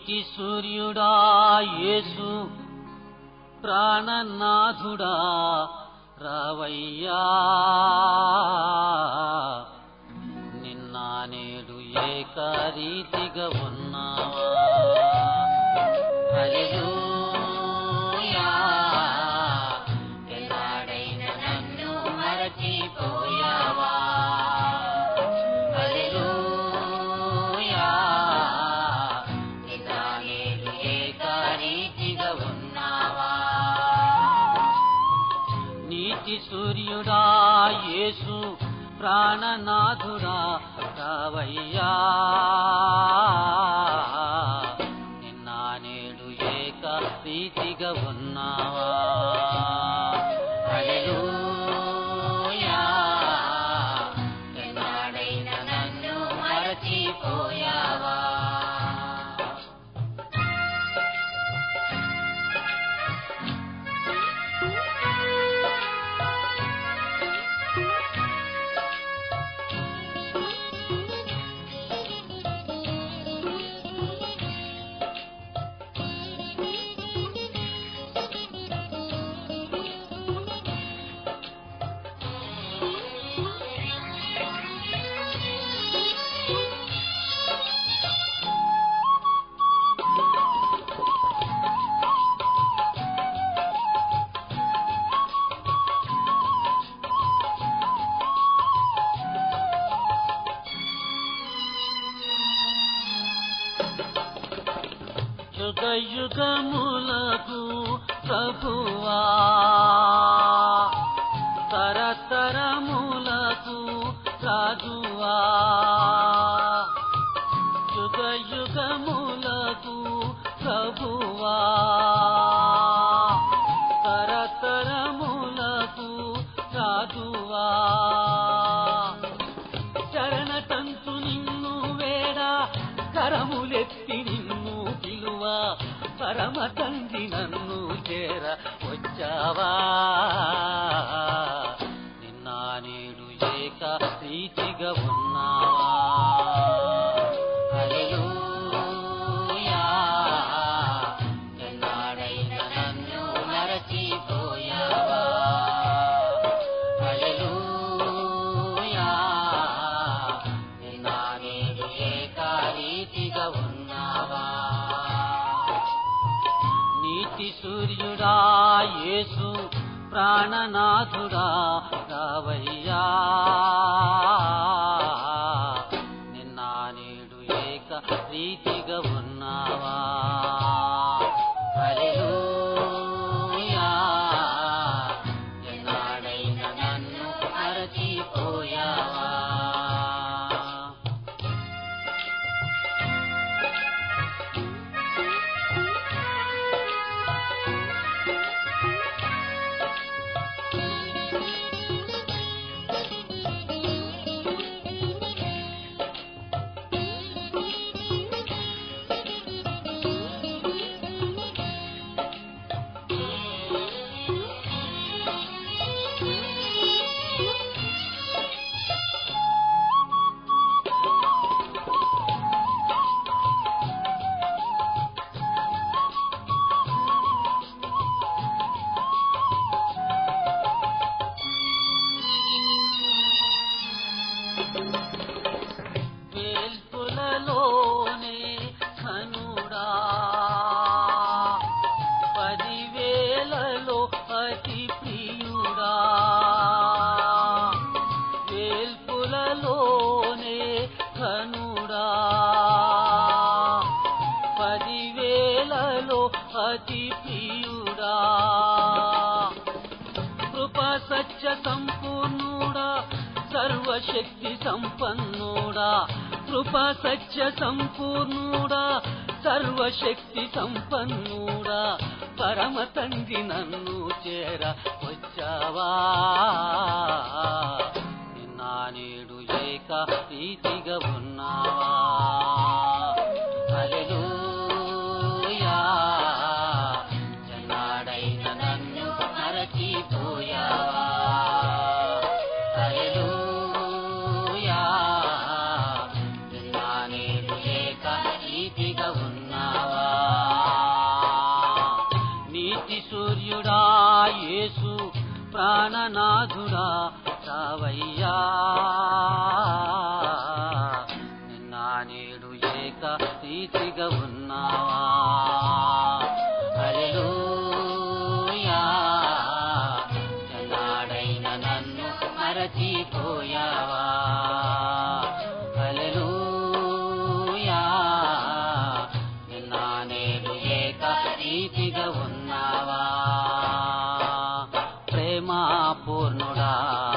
నీతి సూర్యుడా యేసు ప్రాణనాథుడా రావయ్యా నిన్న నేడు ఏకరీతిగా ఉన్నావా హల్లెలూయా ఎలాడైనా నన్ను మరచిపోయావా హల్లెలూయా నిన్న నేడు ఏకరీతిగా ఉన్నావా నీతి సూర్యుడా యేసు ప్రాణనాథుడా రావయ్యా నిన్న నేడు ఏక రీతిగా ఉన్నావా హల్లెలూయా ఎన్నాడైనా నన్ను మరచిపోయావా యుగ యుగములకు ప్రభువా తరతరములకు రాజువా యుగ యుగములకు ప్రభువా తరతరములకు రాజువా చరణతంతు నిన్ను వేడ కరములెత్తి నిన్ను పిలువ పరమ తండ్రి నన్ను చేర వచ్చావా నిన్న నేడు ఏక రీతిగా ఉన్నావా హల్లెలూయా ఎన్నాడైనా నన్ను మరచిపోయావా హల్లెలూయా నిన్న నేడు ఏకరీతిగా ఉన్నావా నీతి సూర్యుడా యేసు ప్రాణనాథుడా రావయ్యా నిన్న నేడు ఏక రీతిగా ఉన్నావా హల్లెలూయా ఎన్నాడైనా నన్ను మరచిపోయావా వేల్పులలోనే ఘనుడా పదివేలలో అతి ప్రియుడా వేల్పులలోనే ఘనుడా పదివేలలో అతి ప్రియుడా కృపా సత్య సంపూర్ణుడా సర్వశక్తి సంపన్నుడా కృపా సత్య సంపూర్ణుడా సర్వశక్తి సంపన్నుడా పరమ తండ్రి నన్ను చేర వచ్చావా నిన్న నేడు ఏక రీతిగా ఉన్నావా హల్లెలూయా ఎన్నాడైనా నన్ను మరచిపోయావా హల్లెలూయా నిన్న నేడు ఏక రీతిగా ఉన్నావా ప్రాణనాథుడా రావయ్యా నిన్న నేడు ఏక రీతిగా ఉన్నావా హల్లెలూయా ఎన్నాడైన నన్ను మరచిపోయావా హల్లెలూయా నిన్న నేడు ఏక రీతిగా ఉన్నావా ప్రేమ పూర్ణుడా